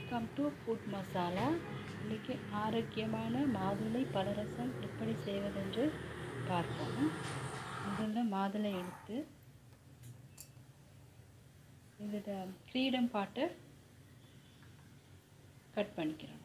welcome to food masala இன்றைக்கி ஆரோக்கியமான மாதுளை பலரசம் எப்படி செய்வதென்று பார்ப்போம் முதல்ல மாதுளை எடுத்து இதோட ஃப்ரீடம் பாட்டை கட் பண்ணிக்கிறோம்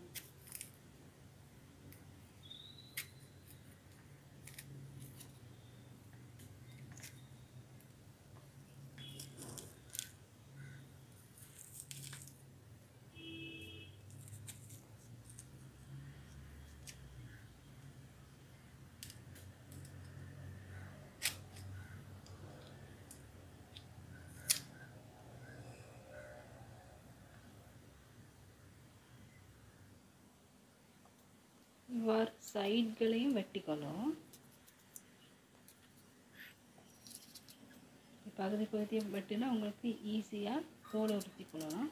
இவ்வாறு சைட்களையும் வெட்டிக்கணும் பகுதி பகுதியை வெட்டினா உங்களுக்கு ஈஸியாக தோலை உறுத்திக்கொள்ளலாம்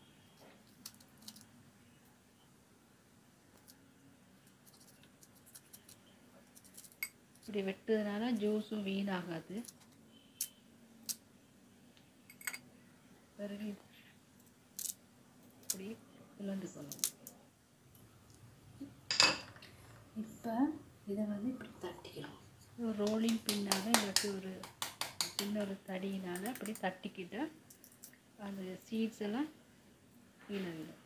இப்படி வெட்டுறதுனால ஜூஸும் வீணாகாது பிறகு இப்படி உலர்ந்து கொள்ளணும் இப்போ இதை வந்து இப்படி தட்டிக்கிறோம் ஒரு ரோலிங் பின்னால் இல்லாட்டி ஒரு சின்ன ஒரு தடியினால் அப்படி தட்டிக்கிட்டு அந்த சீட்ஸ் எல்லாம் கீழே விடும்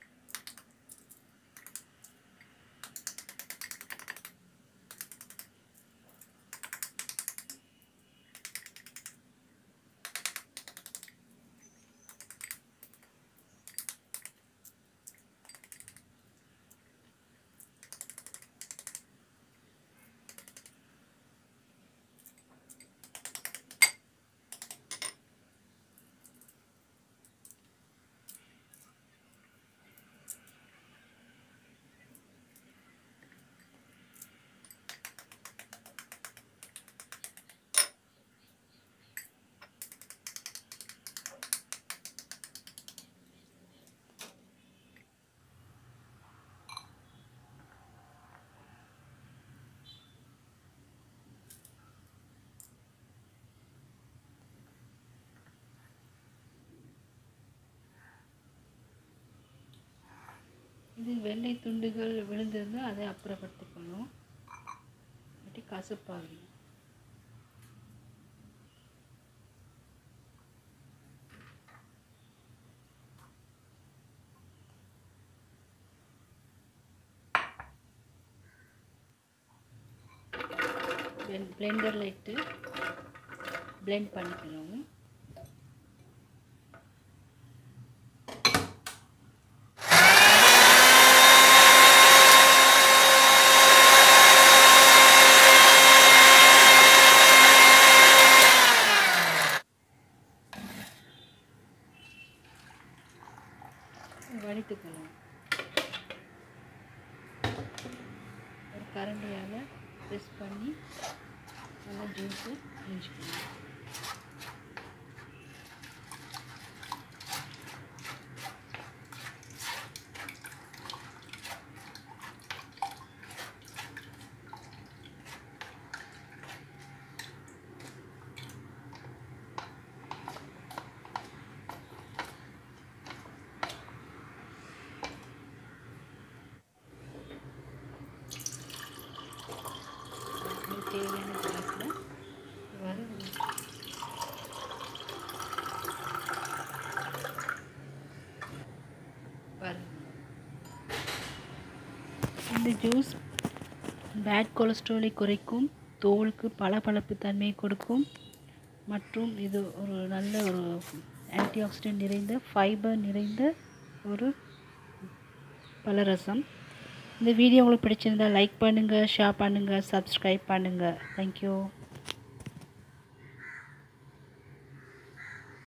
இது வெள்ளை துண்டுகள் விழுந்திருந்தால் அதை அப்புறப்படுத்திக்கணும் இல்லாட்டி கசப்பாகும் பிளெண்டரில் இட்டு பிளெண்ட் பண்ணிக்கணும் வடித்துக்கணும் ஒரு கரண்டியால் ப்ரெஸ் பண்ணி நல்லா ஜூஸு இஞ்சிக்கணும் தேவையான கிளாஸில் வர இந்த ஜூஸ் பேட் கொலஸ்ட்ராலை குறைக்கும் தோலுக்கு பளபளப்பு தன்மையை கொடுக்கும் மற்றும் இது ஒரு நல்ல ஒரு ஆன்டி ஆக்சிடென்ட் நிறைந்த ஃபைபர் நிறைந்த ஒரு பலரசம் இந்த வீடியோ உங்களுக்கு பிடிச்சிருந்தால் லைக் பண்ணுங்கள் ஷேர் பண்ணுங்கள் சப்ஸ்கிரைப் பண்ணுங்கள் தேங்க்யூ